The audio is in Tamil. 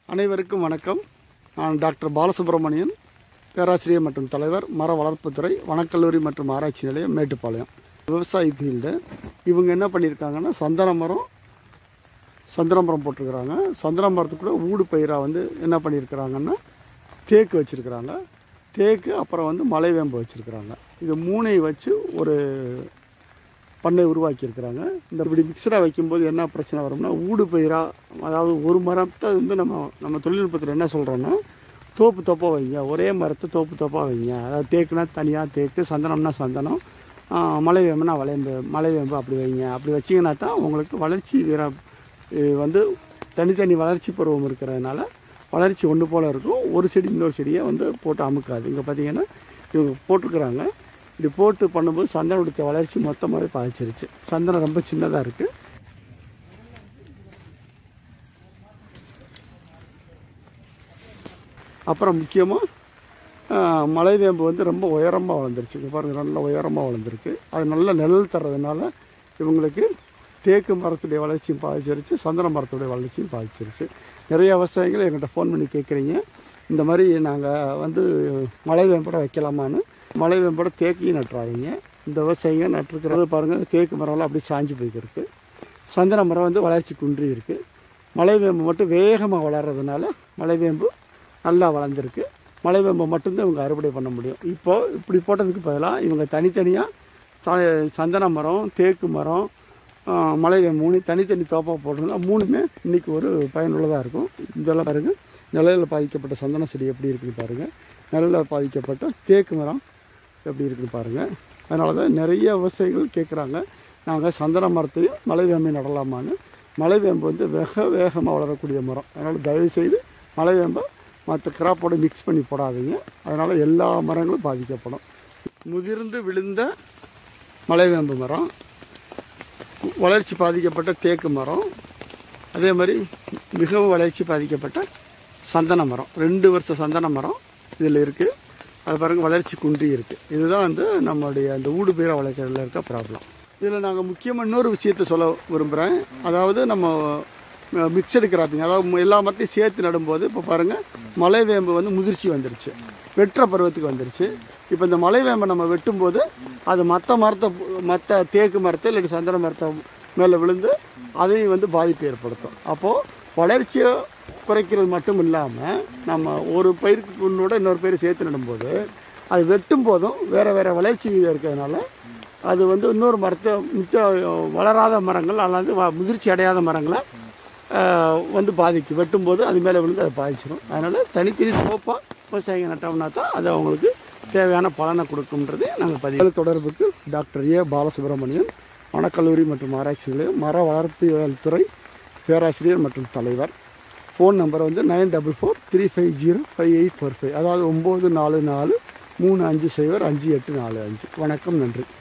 அனைவருக்கும் வணக்கம் நான் டாக்டர் பாலசுப்ரமணியன் பேராசிரியர் மற்றும் தலைவர் மர வளர்ப்புத்துறை வனக்கல்லூரி மற்றும் ஆராய்ச்சி நிலையம் மேட்டுப்பாளையம் விவசாய ஃபீல்டு இவங்க என்ன பண்ணியிருக்காங்கன்னா சந்தன மரம் சந்தன மரம் போட்டிருக்கிறாங்க சந்தன மரத்துக்கு கூட ஊடு பயிராக வந்து என்ன பண்ணியிருக்கிறாங்கன்னா தேக்கு வச்சுருக்கிறாங்க தேக்கு அப்புறம் வந்து மலைவேம்பு வச்சுருக்கிறாங்க இது மூணையும் வச்சு ஒரு பண்ணை உருவாக்கியிருக்கிறாங்க இந்த இப்படி மிக்சடாக வைக்கும்போது என்ன பிரச்சனை வரும்னா ஊடு பயிராக அதாவது ஒரு மரத்தை வந்து நம்ம நம்ம தொழில்நுட்பத்தில் என்ன சொல்கிறோன்னா தோப்பு தோப்பாக வைங்க ஒரே மரத்தை தோப்பு தோப்பாக வைங்க அதாவது தேக்குனா தனியாக தேக்கு சந்தனம்னா சந்தனம் ஆஹ் மலை வேம்புனா வளையம்பு மலை வேம்பு அப்படி வைங்க அப்படி வச்சிங்கன்னா தான் உங்களுக்கு வளர்ச்சி வீர இது வந்து தனித்தனி வளர்ச்சி பருவம் இருக்கிறதுனால வளர்ச்சி ஒன்று போல் இருக்கும் ஒரு செடி இன்னொரு செடியை வந்து போட்டு அமுக்காது இங்கே பார்த்தீங்கன்னா இவங்க போட்டிருக்கிறாங்க இப்படி போட்டு பண்ணும்போது சந்தனோடைய வளர்ச்சி மொத்தமாகவே பாதிச்சிருச்சு சந்தனம் ரொம்ப சின்னதாக இருக்குது அப்புறம் முக்கியமாக மலைவேம்பு வந்து ரொம்ப உயரமாக வளர்ந்துருச்சு இங்கே பாருங்கள் நல்ல உயரமாக வளர்ந்துருக்கு அது நல்ல நிழல் தர்றதுனால இவங்களுக்கு தேக்கு மரத்துடைய வளர்ச்சியும் பாதிச்சிருச்சு சந்தன மரத்துடைய வளர்ச்சியும் பாதிச்சிருச்சு நிறைய விவசாயிகள் எங்கிட்ட ஃபோன் பண்ணி கேட்குறீங்க இந்த மாதிரி நாங்கள் வந்து மலைவேம்போட வைக்கலாமான்னு மலைவேம்போட தேக்கையும் நட்டுறாதீங்க இந்த விவசாயிங்க நட்டுருக்கிறது பாருங்கள் தேக்கு மரம்லாம் அப்படியே சாஞ்சு போய்க்கிருக்கு சந்தன மரம் வந்து வளர்ச்சி குன்றி இருக்குது மலைவேம்பு மட்டும் வேகமாக வளர்கிறதுனால மலைவேம்பு நல்லா வளர்ந்துருக்கு மலைவேம்பை மட்டும்தான் இவங்க அறுவடை பண்ண முடியும் இப்போது இப்படி போட்டதுக்கு பதிலாக இவங்க தனித்தனியாக சந்தன மரம் தேக்கு மரம் ஆஹ், மலைவேம்பு மூணு தனித்தனி தோப்பாக போட்டிருந்தா மூணுமே இன்றைக்கி ஒரு பயனுள்ளதாக இருக்கும் இதெல்லாம் பாருங்கள் நிழலில் பாதிக்கப்பட்ட சந்தன செடி எப்படி இருக்குன்னு பாருங்கள் நிழலில் பாதிக்கப்பட்ட தேக்கு மரம் எப்படி இருக்குன்னு பாருங்கள் அதனால தான் நிறைய விவசாயிகள் கேட்குறாங்க நாங்கள் சந்தன மரத்தையும் மலைவேம்பை நடலாமான்னு மலைவேம்பு வந்து வெக வேகமாக வளரக்கூடிய மரம் அதனால் தயவுசெய்து மலைவேம்பை மற்ற கிராப்போட மிக்ஸ் பண்ணி போடாதீங்க அதனால் எல்லா மரங்களும் பாதிக்கப்படும் முதிர்ந்து விழுந்த மலைவேம்பு மரம் வளர்ச்சி பாதிக்கப்பட்ட தேக்கு மரம் அதே மாதிரி மிகவும் வளர்ச்சி பாதிக்கப்பட்ட சந்தன மரம் ரெண்டு வருஷ சந்தன மரம் இதில் இருக்குது அது பாருங்க வளர்ச்சி குன்றி இருக்குது இதுதான் வந்து நம்மளுடைய அந்த ஊடு பயிரை வளர்க்குறதுல இருக்க ப்ராப்ளம் இதில் நாங்கள் முக்கியமாக இன்னொரு விஷயத்த சொல்ல விரும்புகிறேன் அதாவது நம்ம மிக்சடு கிராப்பிங் அதாவது மு- எல்லா மரத்தையும் சேர்த்து நடும்போது இப்போ பாருங்கள் மலைவேம்பு வந்து முதிர்ச்சி வந்துருச்சு வெட்டுற பருவத்துக்கு வந்துருச்சு இப்போ இந்த மலைவேம்பை நம்ம வெட்டும்போது அது மற்ற மரத்தை மற்ற தேக்கு மரத்தை இல்லாட்டி சந்தன மரத்தை மேலே விழுந்து அதையும் வந்து பாதிப்பு ஏற்படுத்தும் அப்போது வளர்ச்சியை குறைக்கிறது மட்டும் இல்லாமல் நம்ம ஒரு பயிருக்கு முன்னோட இன்னொரு பயிர் சேர்த்து நடும்போது அது வெட்டும் போதும் வேறு வேறு வளர்ச்சி விகிதம் இருக்கிறதுனால அது வந்து இன்னொரு மரத்தை மிச்ச வளராத மரங்கள் அல்லது வ- முதிர்ச்சி அடையாத மரங்களை ஆஹ், வந்து பாதிக்கும் வெட்டும்போது அது மேலே விழுந்து அதை பாதிச்சிடும் அதனால் தனித்தனி சோப்பாக விவசாயிங்க நட்டோம்னா தான் அது அவங்களுக்கு தேவையான பலனை கொடுக்கும்ன்றது நாங்கள் பதிவு தொடர்புக்கு டாக்டர் ஏ பாலசுப்ரமணியன் வனக்கல்லூரி மற்றும் ஆராய்ச்சி நிலையம் மர வளர்ப்பியல் துறை பேராசிரியர் மற்றும் தலைவர் ஃபோன் நம்பர் வந்து nine double four three five zero five eight four five அதாவது ஒம்பது நாலு நாலு மூணு அஞ்சு சைபர் அஞ்சு எட்டு நாலு அஞ்சு வணக்கம் நன்றி